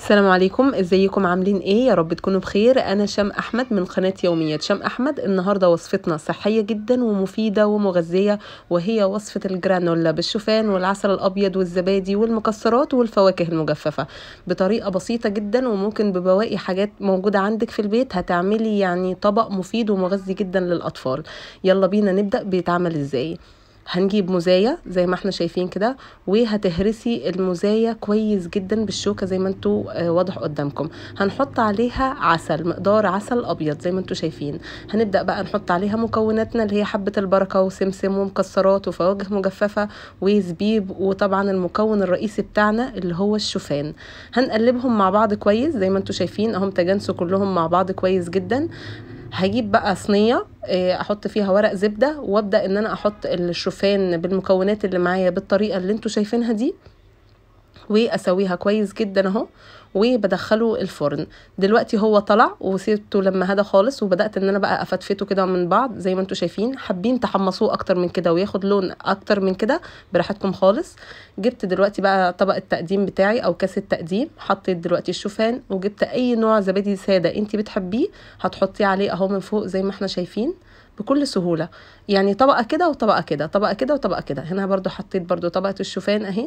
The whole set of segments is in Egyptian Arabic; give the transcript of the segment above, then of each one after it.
السلام عليكم ازيكم عاملين ايه يا رب تكونوا بخير انا شام احمد من قناه يوميات شام احمد النهارده وصفتنا صحيه جدا ومفيده ومغذيه وهي وصفه الجرانولا بالشوفان والعسل الابيض والزبادي والمكسرات والفواكه المجففه بطريقه بسيطه جدا وممكن ببواقي حاجات موجوده عندك في البيت هتعملي يعني طبق مفيد ومغذي جدا للاطفال يلا بينا نبدا بيتعمل ازاي هنجيب مزايا زي ما احنا شايفين كده وهتهرسي المزايا كويس جدا بالشوكه زي ما انتوا آه، واضح قدامكم هنحط عليها عسل مقدار عسل ابيض زي ما انتوا شايفين هنبدا بقى نحط عليها مكوناتنا اللي هي حبه البركه وسمسم ومكسرات وفواكه مجففه وزبيب وطبعا المكون الرئيسي بتاعنا اللي هو الشوفان هنقلبهم مع بعض كويس زي ما انتوا شايفين اهم تجانسوا كلهم مع بعض كويس جدا هجيب بقى صينيه آه، احط فيها ورق زبده وابدا ان انا احط الشوفان بالمكونات اللي معايا بالطريقه اللي انتوا شايفينها دي واسويها كويس جدا اهو وبدخله الفرن دلوقتي هو طلع وسيبته لما هدى خالص وبدات ان انا بقى افتفته كده من بعض زي ما انتم شايفين حابين تحمصوه اكتر من كده وياخد لون اكتر من كده براحتكم خالص جبت دلوقتي بقى طبق التقديم بتاعي او كاس التقديم حطيت دلوقتي الشوفان وجبت اي نوع زبادي ساده انت بتحبيه هتحطيه عليه اهو من فوق زي ما احنا شايفين بكل سهوله يعني طبقه كده وطبقه كده طبقه كده وطبقه كده هنا برضو حطيت برضو طبقه الشوفان اهي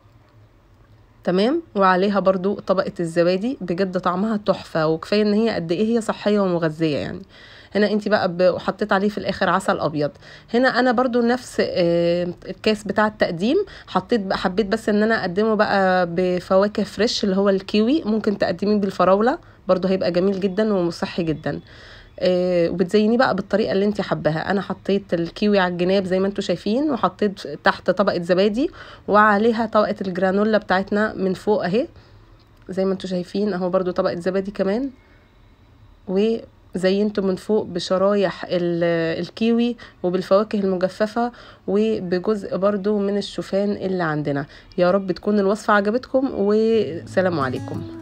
تمام وعليها برضو طبقة الزبادي بجد طعمها تحفة وكفاية ان هي قد ايه هي صحية ومغذية يعني هنا انت بقى حطيت عليه في الاخر عسل ابيض هنا انا برضو نفس آه، الكاس بتاع التقديم حطيت بقى حبيت بس ان انا اقدمه بقى بفواكه فريش اللي هو الكيوي ممكن تقدميه بالفراولة برضو هيبقى جميل جدا وصحي جدا آه، وبتزينيه بقى بالطريقه اللي انت حباها انا حطيت الكيوي على الجناب زي ما انتم شايفين وحطيت تحت طبقه زبادي وعليها طبقه الجرانولا بتاعتنا من فوق اهي زي ما انتم شايفين اهو برضو طبقه زبادي كمان وزينته من فوق بشرايح الكيوي وبالفواكه المجففة وبجزء برضو من الشوفان اللي عندنا يا رب تكون الوصفة عجبتكم وسلام عليكم